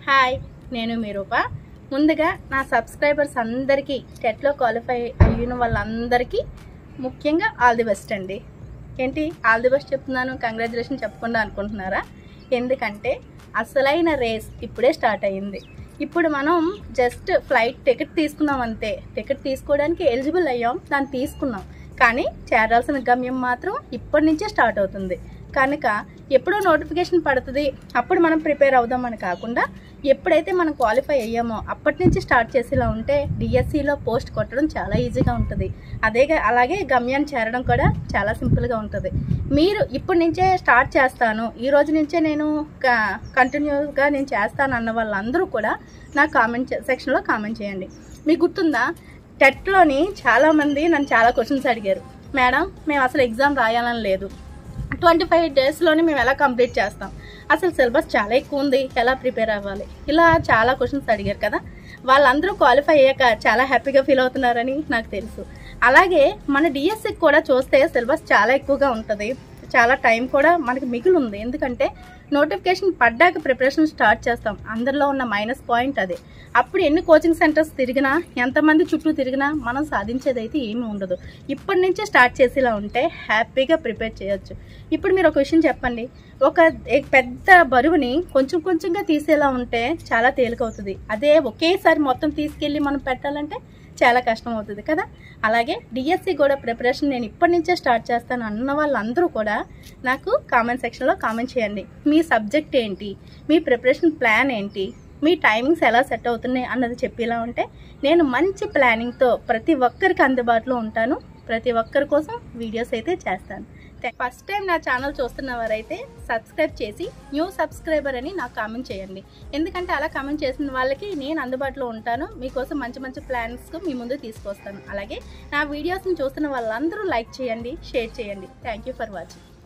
hi నేను మీ రూప ముందుగా నా సబ్స్క్రైబర్స్ అందరికీ టెట్లో క్వాలిఫై అయిన వాళ్ళందరికీ ముఖ్యంగా ఆల్ ది బెస్ట్ అండి ఏంటి ఆల్ ది బెస్ట్ చెప్తున్నాను కంగ్రాచులేషన్ చెప్పకుండా అనుకుంటున్నారా ఎందుకంటే అసలైన రేస్ ఇప్పుడే స్టార్ట్ అయ్యింది ఇప్పుడు మనం జస్ట్ ఫ్లైట్ టికెట్ తీసుకున్నాం అంతే టికెట్ తీసుకోవడానికి ఎలిజిబుల్ అయ్యాం దాన్ని తీసుకున్నాం కానీ చేరాల్సిన గమ్యం మాత్రం ఇప్పటి నుంచే స్టార్ట్ అవుతుంది కనుక ఎప్పుడో నోటిఫికేషన్ పడుతుంది అప్పుడు మనం ప్రిపేర్ అవుదామని కాకుండా ఎప్పుడైతే మనం క్వాలిఫై అయ్యామో అప్పటి నుంచి స్టార్ట్ చేసేలా ఉంటే డిఎస్సిలో పోస్ట్ కొట్టడం చాలా ఈజీగా ఉంటుంది అదే అలాగే గమ్యాన్ని చేరడం కూడా చాలా సింపుల్గా ఉంటుంది మీరు ఇప్పటి నుంచే స్టార్ట్ చేస్తాను ఈ రోజు నుంచే నేను కంటిన్యూస్గా నేను చేస్తాను అన్న వాళ్ళందరూ కూడా నా కామెంట్ సెక్షన్లో కామెంట్ చేయండి మీకు గుర్తుందా టెట్లోని చాలామంది నన్ను చాలా క్వశ్చన్స్ అడిగారు మేడం మేము అసలు ఎగ్జామ్ రాయాలని లేదు ట్వంటీ ఫైవ్ డేస్లోనే మేము ఎలా కంప్లీట్ చేస్తాం అసలు సిలబస్ చాలా ఎక్కువ ఉంది ఎలా ప్రిపేర్ అవ్వాలి ఇలా చాలా క్వశ్చన్స్ అడిగారు కదా వాళ్ళందరూ క్వాలిఫై అయ్యాక చాలా హ్యాపీగా ఫీల్ అవుతున్నారని నాకు తెలుసు అలాగే మన డిఎస్సికి కూడా చూస్తే సిలబస్ చాలా ఎక్కువగా ఉంటుంది చాలా టైం కూడా మనకి మిగిలి ఉంది ఎందుకంటే నోటిఫికేషన్ పడ్డాక ప్రిపరేషన్ స్టార్ట్ చేస్తాం అందరిలో ఉన్న మైనస్ పాయింట్ అదే అప్పుడు ఎన్ని కోచింగ్ సెంటర్స్ తిరిగినా ఎంతమంది చుట్టూ తిరిగినా మనం సాధించేది అయితే ఏమీ ఉండదు ఇప్పటి నుంచే స్టార్ట్ చేసేలా ఉంటే హ్యాపీగా ప్రిపేర్ చేయొచ్చు ఇప్పుడు మీరు ఒక విషయం చెప్పండి ఒక పెద్ద బరువుని కొంచెం కొంచెంగా తీసేలా ఉంటే చాలా తేలికవుతుంది అదే ఒకేసారి మొత్తం తీసుకెళ్ళి మనం పెట్టాలంటే చాలా కష్టం అవుతుంది కదా అలాగే డిఎస్సి కూడా ప్రిపరేషన్ నేను ఇప్పటి నుంచే స్టార్ట్ చేస్తాను అన్న వాళ్ళందరూ కూడా నాకు కామెంట్ సెక్షన్లో కామెంట్ చేయండి మీ సబ్జెక్ట్ ఏంటి మీ ప్రిపరేషన్ ప్లాన్ ఏంటి మీ టైమింగ్స్ ఎలా సెట్ అవుతున్నాయి అన్నది చెప్పేలా ఉంటే నేను మంచి ప్లానింగ్తో ప్రతి ఒక్కరికి అందుబాటులో ఉంటాను ప్రతి ఒక్కరి కోసం వీడియోస్ అయితే చేస్తాను ఫస్ట్ టైం నా ఛానల్ చూస్తున్న వారైతే సబ్స్క్రైబ్ చేసి న్యూ సబ్స్క్రైబర్ అని నాకు కామెంట్ చేయండి ఎందుకంటే అలా కామెంట్ చేసిన వాళ్ళకి నేను అందుబాటులో ఉంటాను మీకోసం మంచి మంచి ప్లాన్స్ మీ ముందు తీసుకొస్తాను అలాగే నా వీడియోస్ని చూస్తున్న వాళ్ళందరూ లైక్ చేయండి షేర్ చేయండి థ్యాంక్ ఫర్ వాచింగ్